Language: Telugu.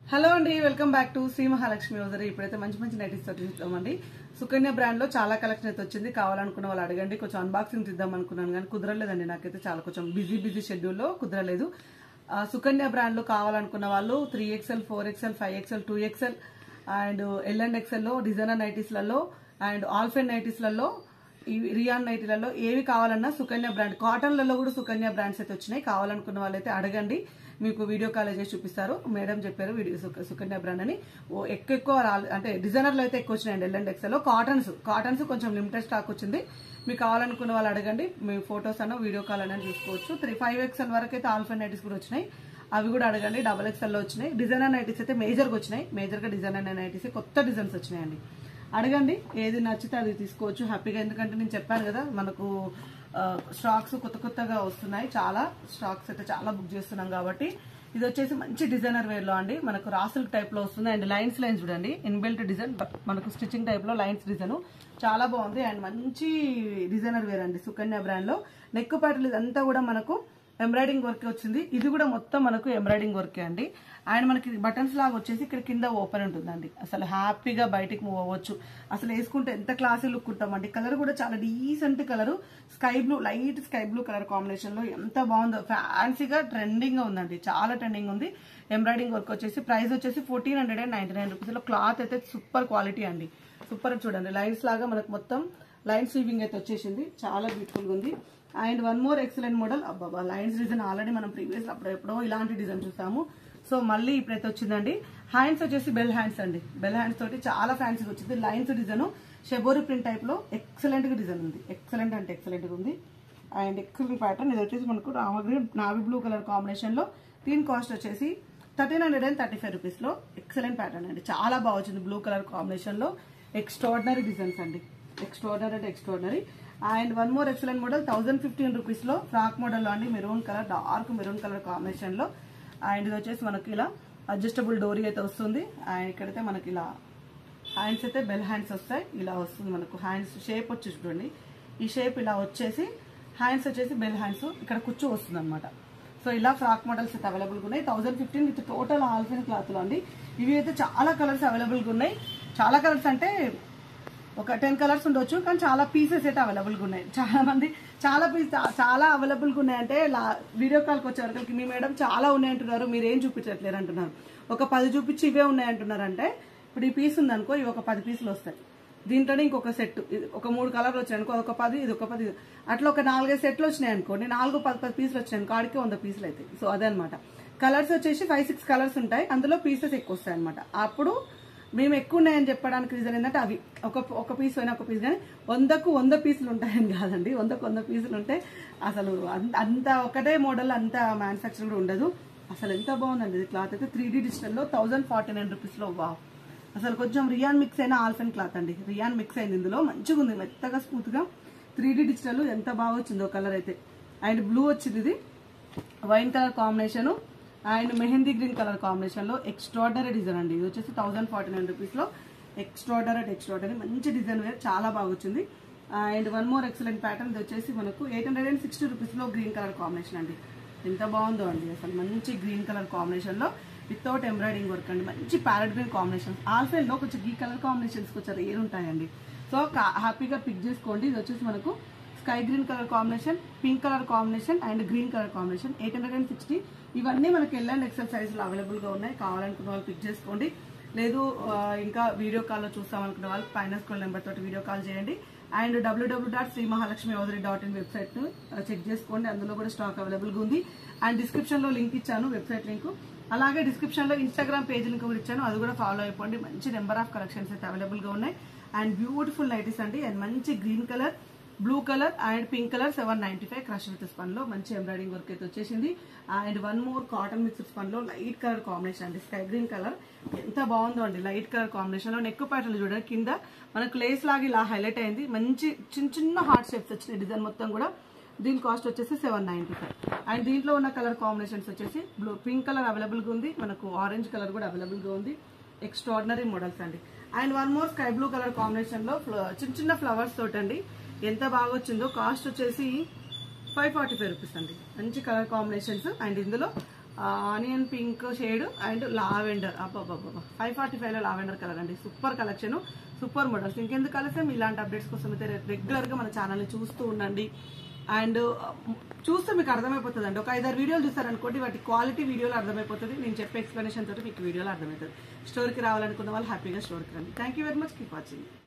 హలో అండి welcome back to Shri Mahalakshmi rosary ఇప్పుడైతే మంచి మంచి నైటీస్ తోటి చూద్దామండి సుకన్య బ్రాండ్ లో చాలా కలెక్షన్ అయితే వచ్చింది కావాలనుకున్న వాళ్ళు అడగండి కొంచెం అన్బాక్సింగ్ తీద్దాం అనుకున్నాను కానీ కుదరలేదండి నాకైతే చాలా కొంచెం బిజీ బిజీ షెడ్యూల్లో కుదరలేదు ఆ, సుకన్య బ్రాండ్ లో కావాలనుకున్న వాళ్ళు three XL four XL five XL two XL and L and XL లో డిజైనర్ నైటీస్లలో అండ్ ఆల్ఫెన్ నైటీస్లలో ఈ రియాన్ నైటీలలో ఏవి కావాలన్నా సుకన్య బ్రాండ్ కాటన్లలో కూడా సుకన్య బ్రాండ్స్ అయితే వచ్చినాయి కావాలనుకున్న వాళ్ళైతే అడగండి మీకు వీడియో కాల్ చేసి చూపిస్తారు మేడం చెప్పారు వీడియో సుక- సుకన్య బ్రాండ్ అని ఓ ఎక్కువ ఎక్కువ రాలే- అంటే డిజైనర్లు అయితే ఎక్కువ వచ్చినాయండి L and XL cottons cottons కొంచెం లిమిటెడ్ స్టాక్ వచ్చింది మీకు కావాలనుకున్న వాళ్ళు అడగండి మీ ఫొటోస్ అన్న వీడియో కాల్ అన్న చూసుకోవచ్చు త్రీ ఫైవ్ ఎక్స్ఎల్ వరకు అయితే ఆల్ఫర్ నైటీస్ కూడా వచ్చినాయి అవి కూడా అడగండి డబల్ ఎక్స్ఎల్ లో వచ్చినాయి డిజైనర్ నైటీస్ అయితే మేజర్గా వచ్చినాయి మేజర్గా డిజైనర్ నైటీస్ కొత్త డిజైన్స్ వచ్చినాయండి అడగండి ఏది నచ్చితే అది తీసుకోవచ్చు హ్యాపీగా ఎందుకంటే నేను చెప్పాను కదా మనకు స్టాక్స్ కొత్త కొత్తగా వస్తున్నాయి చాలా స్టాక్స్ అయితే చాలా బుక్ చేస్తున్నాం కాబట్టి ఇది వచ్చేసి మంచి డిజైనర్ వేర్ లో అండి మనకు రాసుల్ టైప్ లో వస్తుంది అండ్ లైన్స్ లైన్స్ చూడండి ఇన్బిల్ట్ డిజైన్ మనకు స్టిచ్చింగ్ టైప్ లో లైన్స్ డిజైన్ చాలా బాగుంది అండ్ మంచి డిజైనర్ వేర్ అండి సుకన్య బ్రాండ్ లో నెక్ పాటలు ఇదంతా కూడా మనకు ఎంబ్రాయిడింగ్ వర్క్ వచ్చింది ఇది కూడా మొత్తం మనకు ఎంబ్రాయిడింగ్ వర్కే అండి అండ్ మనకి బటన్స్ లాగా వచ్చేసి ఇక్కడ కింద ఓపెన్ ఉంటుందండి అసలు హ్యాపీగా బయటికి మూవ్ అవ్వచ్చు అసలు వేసుకుంటే ఎంత క్లాసీ లుక్ ఉంటామండి కలర్ కూడా చాలా decent colour sky blue light sky blue colour combination లో ఎంత బాగుందో ఫ్యాన్సీగా ట్రెండింగ్ గా ఉందండి చాలా ట్రెండింగ్ ఉంది ఎంబ్రాయిడింగ్ వర్క్ వచ్చేసి ప్రైస్ వచ్చేసి fourteen hundred and ninety nine rupees లో క్లాత్ అయితే సూపర్ క్వాలిటీ అండి సూపర్ చూడండి లైన్స్ లాగా మనకు మొత్తం లైన్ స్వీపింగ్ అయితే వచ్చేసింది చాలా బ్యూటిఫుల్ గా ఉంది and one more excellent model అబ్బాబా లైన్స్ డిజైన్ ఆల్రెడీ మనం ప్రీవియస్ అప్పుడు ఎప్పుడో ఇలాంటి డిజైన్ చూసాము సో మళ్ళీ ఇప్పుడైతే వచ్చిందండి హ్యాండ్స్ వచ్చేసి బెల్ హ్యాండ్స్ అండి బెల్ హ్యాండ్స్ తోటి చాలా ఫ్యాన్సీగా వచ్చింది lines design shibori print type లో ఎక్సలెంట్ గా డిజైన్ ఉంది ఎక్సలెంట్ అంటే ఎక్సలెంట్ గా ఉంది అండ్ ఎక్సలెంట్ ప్యాటర్న్ ఇది వచ్చేసి మనకు రామగ్రీన్ నావీ బ్లూ కలర్ కాంబినేషన్ లో దీని కాస్ట్ వచ్చేసి thirteen hundred and thirty five rupees లో ఎక్సలెంట్ ప్యాటర్న్ అండి చాలా బాగా వచ్చింది బ్లూ కలర్ కాంబినేషన్ లో ఎక్స్ట్రాడినరీ డిజైన్స్ అండి ఎక్స్ట్రాడినరీ అంటే extraordinary and one more excellent model thousand fifteen rupees లో ఫ్రాక్ మోడల్ లో అండి maroon colour dark maroon colour combination లో అండ్ ఇది వచ్చేసి మనకి ఇలా అడ్జస్టబుల్ డోరీ అయితే వస్తుంది అండ్ ఇక్కడైతే మనకి ఇలా హ్యాండ్స్ అయితే బెల్ హ్యాండ్స్ వస్తాయి ఇలా వస్తుంది మనకు హ్యాండ్స్ షేప్ వచ్చి చూడండి ఈ షేప్ ఇలా వచ్చేసి హ్యాండ్స్ వచ్చేసి బెల్ హ్యాండ్స్ ఇక్కడ కుచ్చు వస్తుంది అనమాట సో ఇలా ఫ్రాక్ మోడల్స్ అయితే అవైలబుల్గా ఉన్నాయి థౌసండ్ ఫిఫ్టీన్ విత్ టోటల్ ఆల్ఫిన్ క్లాత్లో అండి ఇవి అయితే చాలా కలర్స్ అవైలబుల్గా ఉన్నాయి చాలా కలర్స్ అంటే ఒక టెన్ కలర్స్ ఉండొచ్చు కానీ చాలా పీసెస్ అయితే అవైలబుల్గా ఉన్నాయి చాలా మంది చాలా పీస్ చాలా అవైలబుల్గా ఉన్నాయంటే లా- వీడియో కాల్కి వచ్చే వరకు మీ మేడం చాలా ఉన్నాయి అంటున్నారు మీరు ఏం చూపించట్లేరు అంటున్నారు ఒక పది చూపించి ఇవే ఉన్నాయి అంటున్నారు అంటే ఇప్పుడు ఈ పీస్ ఉందనుకో ఇవి ఒక పది పీసులు వస్తాయి దీంట్లోనే ఇంకొక సెట్ ఒక మూడు కలర్లు వచ్చాయి అనుకో ఒక పది ఇది ఒక పది అట్లా ఒక నాలుగైదు సెట్లు వచ్చినాయి అనుకోండి నాలుగు పది పది పీసులు వచ్చాయి అనుకో ఆడికి వంద పీసులు అవుతాయి సో అదే అనమాట కలర్స్ వచ్చేసి ఫైవ్ సిక్స్ కలర్స్ ఉంటాయి అందులో పీసెస్ ఎక్కువ వస్తాయి అనమాట అప్పుడు మేము ఎక్కువ ఉన్నాయని చెప్పడానికి రీజన్ ఏంటంటే అవి ఒక ఒక పీస్ అయినా ఒక పీస్ కానీ వందకు వంద పీసులు ఉంటాయని కాదండి వందకు వంద పీసులు ఉంటే అసలు అంత అంత ఒకటే మోడల్ అంత మ్యానుఫ్యాక్చర్ కూడా ఉండదు అసలు ఎంత బాగుందండి ఇది క్లాత్ అయితే త్రీ డీ డిజిటల్లో థౌసండ్ ఫార్టీ నైన్ రూపీస్లో వా అసలు కొంచెం రియాన్ మిక్స్ అయిన ఆల్ఫెన్ క్లాత్ అండి రియాన్ మిక్స్ అయింది ఇందులో మంచిగా ఉంది మెత్తగా స్మూత్గా త్రీ డీ డిజిటల్ ఎంత బాగా వచ్చిందో కలర్ అయితే అండ్ బ్లూ వచ్చింది ఇది wine colour combination and mehndi green colour combination లో ఎక్స్ట్రాడనరీ డిజైన్ అండి ఇది వచ్చేసి థౌసండ్ ఫార్టీ నైన్ రూపీస్ లో ఎక్స్ట్రాడనరీ ఎక్స్ట్రాడనరీ మంచి డిజైన్ వేర్ చాలా బాగా వచ్చింది and one more excellent pattern ఇది వచ్చేసి మనకు eight hundred and sixty rupees లో గ్రీన్ కలర్ కాంబినేషన్ అండి ఎంత బాగుందో అండి అసలు మంచి గ్రీన్ కలర్ కాంబినేషన్ లో వితౌట్ ఎంబ్రాయిడింగ్ వర్క్ అండి మంచి ప్యారెట్ గ్రీన్ కాంబినేషన్ ఆల్ఫెల్ లో కొంచెం ఈ కలర్ కాంబినేషన్స్ కొంచెం రేర్ ఉంటాయండి సో హ్యాపీగా పిక్ చేసుకోండి ఇది వచ్చేసి మనకు sky green colour combination pink colour combination and green colour combination eight hundred and sixty ఇవన్నీ మనకి ఎల్ అండ్ ఎక్సెల్ సైజులో అవైలబుల్గా ఉన్నాయి కావాలనుకున్న వాళ్ళు పిక్ చేసుకోండి లేదు ఆ, ఇంకా వీడియో కాల్లో చూస్తామనుకున్న వాళ్ళు పైన స్కూల్ నెంబర్ తోటి వీడియో కాల్ చేయండి and W W dot Shri Mahalakshmi Chowdary dot in website check చేసుకోండి అందులో కూడా స్టాక్ అవైలబుల్గా ఉంది అండ్ డిస్క్రిప్షన్ లో లింక్ ఇచ్చాను వెబ్సైట్ లింక్ అలాగే డిస్క్రిప్షన్ లో ఇన్స్టాగ్రామ్ పేజ్ లింక్ కూడా ఇచ్చాను అది కూడా ఫాలో అయిపోండి మంచి నెంబర్ ఆఫ్ కలెక్షన్స్ అయితే అవైలబుల్ గా ఉన్నాయి అండ్ బ్యూటిఫుల్ నైటీస్ అండి అండ్ మంచి green colour blue colour and pink colour seven ninety five crush with spun లో మంచి ఎంబ్రాయిడింగ్ వర్క్ అయితే వచ్చేసింది and one more cotton with spun లో లైట్ కలర్ కాంబినేషన్ అండి స్కై గ్రీన్ కలర్ ఎంత బాగుందో అండి లైట్ కలర్ కాంబినేషన్ లో నెక్ ప్యాటర్న్ చూడండి కింద మనకు లేస్ లాగా ఇలా హైలైట్ అయింది మంచి చిన్న చిన్న హార్ట్ షేప్స్ వచ్చినాయి డిజైన్ మొత్తం కూడా దీని కాస్ట్ వచ్చేసి సెవెన్ నైన్టీ ఫైవ్ అండ్ దీంట్లో ఉన్న కలర్ కాంబినేషన్స్ వచ్చేసి బ్లూ పింక్ కలర్ అవైలబుల్ గా ఉంది మనకు ఆరెంజ్ కలర్ కూడా అవైలబుల్ గా ఉంది ఎక్స్ట్రాడినరీ మోడల్స్ అండి and one more sky blue colour combination లో ఫ్ల- చిన్న చిన్న ఫ్లవర్స్ తోటి అండి ఎంత బాగా వచ్చిందో కాస్ట్ వచ్చేసి ఫైవ్ ఫార్టీ ఫైవ్ రూపీస్ అండి మంచి కలర్ కాంబినేషన్స్ అండ్ ఇందులో onion pink shade and lavender అబ్బాబ్బాబ్బా ఫైవ్ ఫార్టీ ఫైవ్లో లావెండర్ కలర్ అండి సూపర్ కలెక్షన్ సూపర్ మోడల్స్ ఇంకెందుకు కలిసాం ఇలాంటి అప్డేట్స్ కోసం అయితే రెగ్యులర్గా మన ఛానల్ని చూస్తూ ఉండండి అండ్ చూస్తే మీకు అర్థమైపోతుంది అండి ఒక ఐదారు వీడియోలు చూస్తారనుకోండి వాటి క్వాలిటీ వీడియోలో అర్థమైపోతుంది నేను చెప్పే ఎక్స్ప్లెనేషన్ తోటి మీకు వీడియోలో అర్థమవుతుంది స్టోర్కి రావాలనుకున్న వాళ్ళు హ్యాపీగా స్టోర్కి రండి thank you very much keep watching